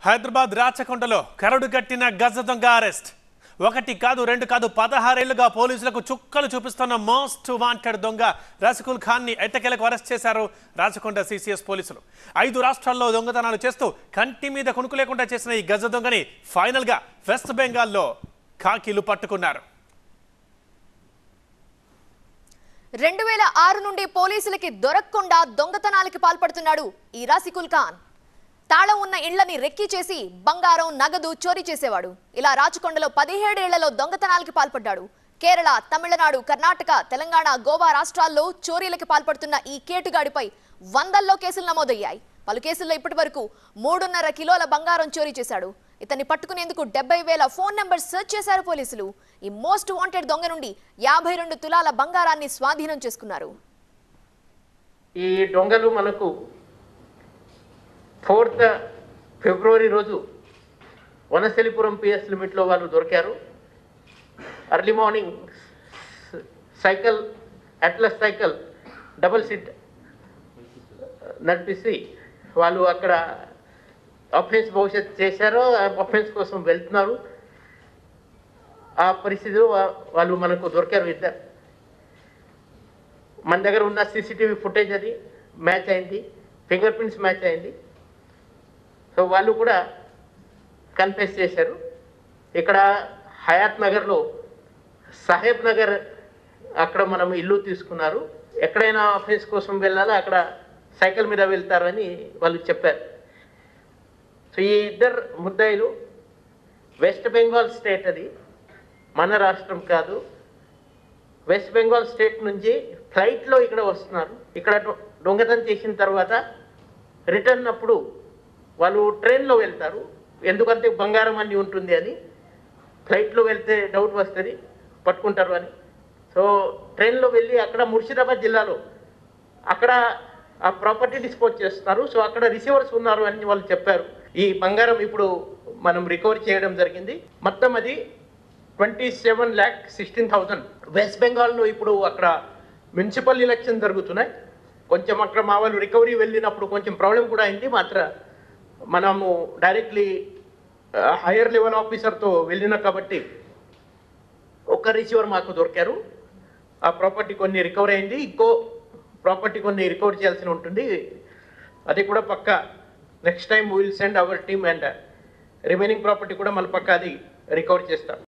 హైదరాబాద్ రాచకొండలో కరడు కట్టిన గజ దొంగ అరెస్ట్ ఒకటి కాదు రెండు కాదు పదహారేళ్లుగా పోలీసులకు చుక్కలు చూపిస్తున్న మోస్ట్ వాంటెడ్ దొంగ రసకుల్ ఖాన్ ని ఎట్టకేలకు అరెస్ట్ చేశారు రాచకొండ సిసిఎస్ పోలీసులు ఐదు రాష్ట్రాల్లో దొంగతనాలు చేస్తూ కంటి మీద కొనుక్కు లేకుండా చేసిన ఈ గజ దొంగని ఫైనల్ గా వెస్ట్ బెంగాల్లో ఖాకీలు పట్టుకున్నారు రెండు వేల ఆరు నుండి పోలీసులకి దొరకకుండా దొంగతనాలకి పాల్పడుతున్నాడు ఈ రాసికుల్ ఖాన్ తాళం ఉన్న ఇళ్లని రెక్కి చేసి బంగారం నగదు చోరీ చేసేవాడు ఇలా రాచకొండలో పదిహేడేళ్లలో దొంగతనాలకి పాల్పడ్డాడు కేరళ తమిళనాడు కర్ణాటక తెలంగాణ గోవా రాష్ట్రాల్లో చోరీలకి పాల్పడుతున్న ఈ కేటుగాడిపై వందల్లో కేసులు నమోదయ్యాయి పలు కేసుల్లో ఇప్పటి వరకు మూడున్నర కిలోల బంగారం చోరీ చేశాడు ఇతన్ని పట్టుకునేందుకు డెబ్బై వేల ఫోన్ నెంబర్ సెర్చ్ చేశారు పోలీసులు ఈ మోస్ట్ వాంటెడ్ దొంగ నుండి యాభై రెండు తులాల బంగారాన్ని స్వాధీనం చేసుకున్నారు ఈ దొంగలు మనకు ఫోర్త్ ఫిబ్రవరి రోజు వనశలిపురం పిఎస్ లిమిట్లో వాళ్ళు దొరికారు early morning cycle Atlas cycle double seat నడిపిస్తే వాళ్ళు అక్కడ అఫెన్స్ భవిష్యత్ చేశారో అఫెన్స్ కోసం వెళ్తున్నారు ఆ పరిస్థితిలో వా- వాళ్ళు మనకు దొరికారు ఇద్దరు మన దగ్గర ఉన్న సీసీటీవీ ఫుటేజ్ అది మ్యాచ్ అయింది ఫింగర్ ప్రింట్స్ మ్యాచ్ అయింది సో వాళ్ళు కూడా కన్ఫెస్ చేశారు ఇక్కడ హయాత్ నగర్లో సాహెబ్ నగర్ అక్కడ మనం ఇల్లు తీసుకున్నారు ఎక్కడైనా ఆఫీస్ కోసం వెళ్ళాలో అక్కడ సైకిల్ మీద వెళ్తారని వాళ్ళు చెప్పారు సో ఈ ఇద్దరు ముద్దాయిలు వెస్ట్ బెంగాల్ స్టేట్ అది మన రాష్ట్రం కాదు వెస్ట్ బెంగాల్ స్టేట్ నుంచి ఫ్లైట్లో ఇక్కడ వస్తున్నారు ఇక్కడ దొ- దొంగతనం చేసిన తర్వాత రిటర్న్ అప్పుడు వాళ్ళు ట్రైన్లో వెళ్తారు ఎందుకంటే బంగారం అన్ని ఉంటుంది అని ఫ్లైట్లో వెళ్తే డౌట్ వస్తుంది పట్టుకుంటారు అని సో ట్రైన్లో వెళ్ళి అక్కడ ముర్షిదాబాద్ జిల్లాలో అక్కడ ఆ ప్రాపర్టీ డిస్పోజ్ చేస్తున్నారు సో అక్కడ రిసీవర్స్ ఉన్నారు అని వాళ్ళు చెప్పారు ఈ బంగారం ఇప్పుడు మనం రికవర్ చేయడం జరిగింది మొత్తం అది twenty seven lakh sixteen thousand West బెంగాల్లో ఇప్పుడు అక్కడ మున్సిపల్ ఎలక్షన్ జరుగుతున్నాయి కొంచెం అక్కడ మా వాళ్ళు రికవరీ వెళ్ళినప్పుడు కొంచెం ప్రాబ్లం కూడా అయింది మాత్ర మనము డైరెక్ట్లీ హైయర్ లెవెల్ ఆఫీసర్తో వెళ్ళిన కాబట్టి ఒక రిసీవర్ మాకు దొరికారు ఆ ప్రాపర్టీ కొన్ని రికవర్ అయింది ఇంకో ప్రాపర్టీ కొన్ని రికవర్ చేయాల్సి ఉంటుంది అది కూడా పక్క next time will send our team and remaining property కూడా మన పక్క అది రికవర్ చేస్తాం